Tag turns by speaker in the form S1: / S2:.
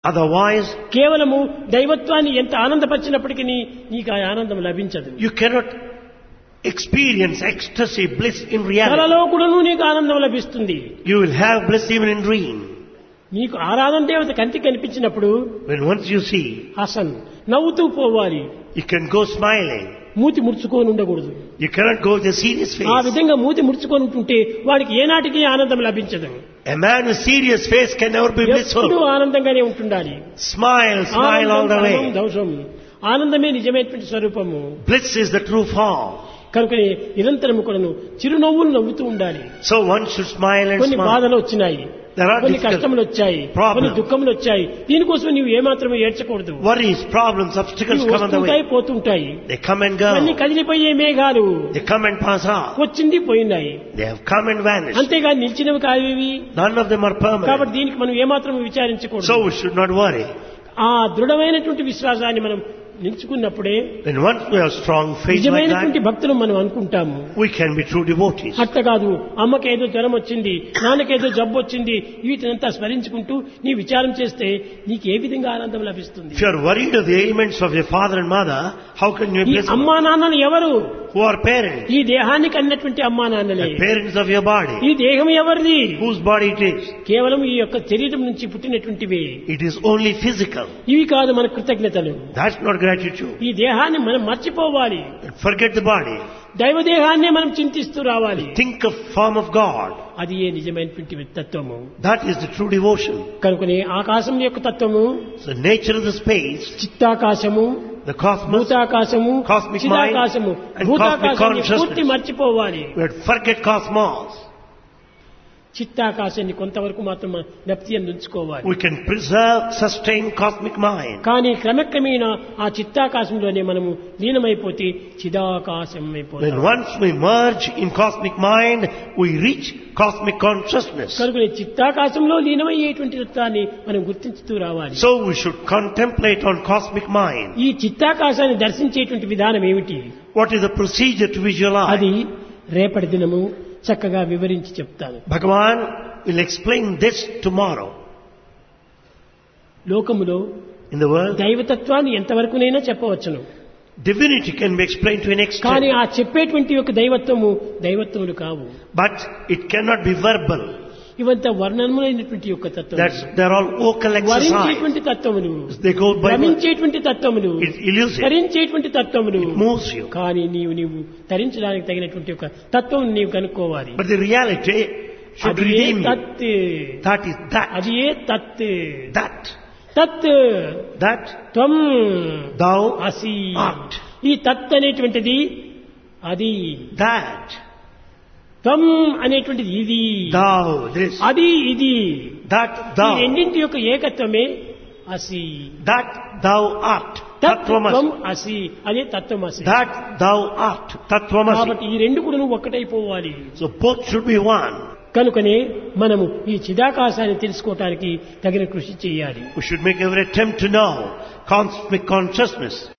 S1: Otherwise,
S2: కేవలము దైవత్వాన్ని ఎంత ఆనందపరిచినప్పటికీ నీకు ఆ ఆనందం లభించదు
S1: you cannot experience ecstasy, bliss in reality.
S2: కలలో కూడాను నీకు ఆనందం లభిస్తుంది
S1: You will have bliss even in dream.
S2: నీకు ఆరాధన దేవత కంటికి కనిపించినప్పుడు
S1: When once you see,
S2: Hasan నవ్వుతూ పోవాలి
S1: you can go smiling.
S2: మూతి ముడుచుకొని ఉండకూడదు
S1: You cannot go with a serious
S2: ఆ
S1: face.
S2: విధంగా మూతి ముడుచుకొని ఉంటుంటే వాడికి ఏనాటికి ఆనందం లభించదు
S1: A man with serious face can never be
S2: ఎప్పుడు
S1: blissful.
S2: ఆనందంగానే ఉంటుండాలి
S1: Smile, smile all the
S2: ఆనందం పరమం
S1: way.
S2: దౌషం ఆనందమే నిజమైనటువంటి స్వరూపము
S1: Bliss is the true form.
S2: కనుకనే నిరంతరము కూడాను చిరునవ్వులు నవ్వుతూ ఉండాలి
S1: So one should smile and
S2: కొన్ని
S1: smile.
S2: బాధలు వచ్చినాయి
S1: There are
S2: కొన్ని
S1: difficult
S2: కష్టములు వచ్చాయి
S1: problems.
S2: కొన్ని దుఃఖములు వచ్చాయి దీనికోసం నీవు ఏమాత్రమే ఏడ్చకూడదు
S1: Worries, problems, obstacles
S2: ఇవి
S1: come on the
S2: వస్తుంటాయి
S1: way.
S2: పోతుంటాయి
S1: They come and
S2: అన్ని
S1: go.
S2: కదిలిపోయే మేఘాలు
S1: They come and pass off.
S2: వచ్చింది పోయినాయి
S1: They have come and vanished.
S2: అంతేగాని నిలిచినవి కావి
S1: None of them are
S2: కాబట్టి
S1: permanent.
S2: దీనికి మనం ఏమాత్రం విచారించకూడదు
S1: So we should not worry.
S2: ఆ దృఢమైనటువంటి విశ్వాసాన్ని మనం నిలుచుకున్నప్పుడే
S1: When once we have strong faith like
S2: నిజమైనటువంటి
S1: that,
S2: భక్తులు మనం అనుకుంటాము
S1: we can be true devotees.
S2: అట్ట కాదు అమ్మకేదో జ్వరం వచ్చింది నాన్నకేదో జబ్బు వచ్చింది వీటినంతా స్మరించుకుంటూ నీ విచారం చేస్తే నీకు ఏ విధంగా ఆనందం లభిస్తుంది
S1: If you are worried of the ailments of your father and mother, how can you
S2: ఈ
S1: be blissful?
S2: అమ్మా నాన్నలు ఎవరు
S1: Who are parents?
S2: ఈ దేహానికి అన్నటువంటి అమ్మా నాన్నలే
S1: The parents of your body.
S2: ఈ దేహం ఎవరిది
S1: Whose body it is?
S2: కేవలం ఈ యొక్క శరీరం నుంచి పుట్టినటువంటివి
S1: It is only physical.
S2: ఇవి కాదు మన కృతజ్ఞతలు
S1: That's not gratitude.
S2: ఈ దేహాన్ని మనం మర్చిపోవాలి
S1: Forget the body.
S2: దైవ దేహాన్నే మనం చింతిస్తూ రావాలి
S1: Think of form of God.
S2: అది ఏ నిజమైనటువంటి తత్వము
S1: That is the true devotion.
S2: కనుకనే ఆకాశం యొక్క తత్వము
S1: The nature of the space,
S2: చిత్తాకాశము
S1: the cosmos,
S2: భూతాకాశము
S1: Cosmic mind
S2: చిదాకాశము
S1: and
S2: భూతాకాశాన్ని
S1: cosmic
S2: పూర్తి
S1: consciousness.
S2: మర్చిపోవాలి
S1: we have to forget cosmos.
S2: చిత్తాకాశాన్ని కొంతవరకు మాత్రం జ్ఞప్తి ఉంచుకోవాలి
S1: We can preserve, sustain cosmic mind.
S2: కానీ క్రమక్రమేణా ఆ చిత్తాకాశంలోనే మనము లీనమైపోతే చిదాకాశం
S1: When
S2: అయిపోతాం
S1: once we merge in cosmic mind, we reach cosmic consciousness.
S2: కనుక చిత్తాకాశంలో లీనమయ్యేటువంటి తత్వాన్ని మనం గుర్తించుతూ రావాలి
S1: So we should contemplate on cosmic mind.
S2: ఈ చిత్తాకాశాన్ని దర్శించేటువంటి విధానం ఏమిటి
S1: What is the procedure to visualize?
S2: అది రేపటి దినము చక్కగా వివరించి చెప్తాను
S1: Bhagavan will explain this tomorrow.
S2: లోకములో
S1: In the world,
S2: దైవతత్వాన్ని ఎంతవరకునైనా చెప్పవచ్చును
S1: divinity can be explained to an
S2: కానీ
S1: extent,
S2: ఆ చెప్పేటువంటి యొక్క దైవత్వము దైవత్వములు కావు
S1: but it cannot be verbal.
S2: ఇవంతా వర్ణనములైనటువంటి యొక్క తత్వం
S1: That's they're all vocal exercise.
S2: వరించేటువంటి తత్వములు
S1: They go by word.
S2: భ్రమించేటువంటి తత్వములు
S1: It's elusive.
S2: ధరించేటువంటి తత్వములు
S1: It moves you.
S2: కానీ నీవు నీవు ధరించడానికి తగినటువంటి ఒక తత్వం నీవు కనుక్కోవాలి
S1: But the reality should
S2: అది ఏ
S1: redeem you.
S2: తత్
S1: That is that.
S2: అది ఏ తత్
S1: That.
S2: తత్
S1: That
S2: త్వం
S1: thou
S2: అసి
S1: art.
S2: ఈ తత్ అనేటువంటిది అది
S1: That.
S2: త్వం అనేటువంటిది ఇది
S1: Thou. This.
S2: అది ఇది
S1: That
S2: ఈ
S1: thou.
S2: రెండింటి యొక్క ఏకత్వమే అసి
S1: That thou art.
S2: తత్వం
S1: Tattvamasi.
S2: అసి అదే తత్వం అసి
S1: That thou art. Tattvamasi.
S2: కాబట్టి ఈ రెండు కూడా నువ్వు ఒక్కటైపోవాలి
S1: So both should be one.
S2: కనుకనే మనము ఈ చిదాకాశాన్ని తెలుసుకోవటానికి తగిన కృషి చేయాలి
S1: We should make every attempt to know cosmic consciousness.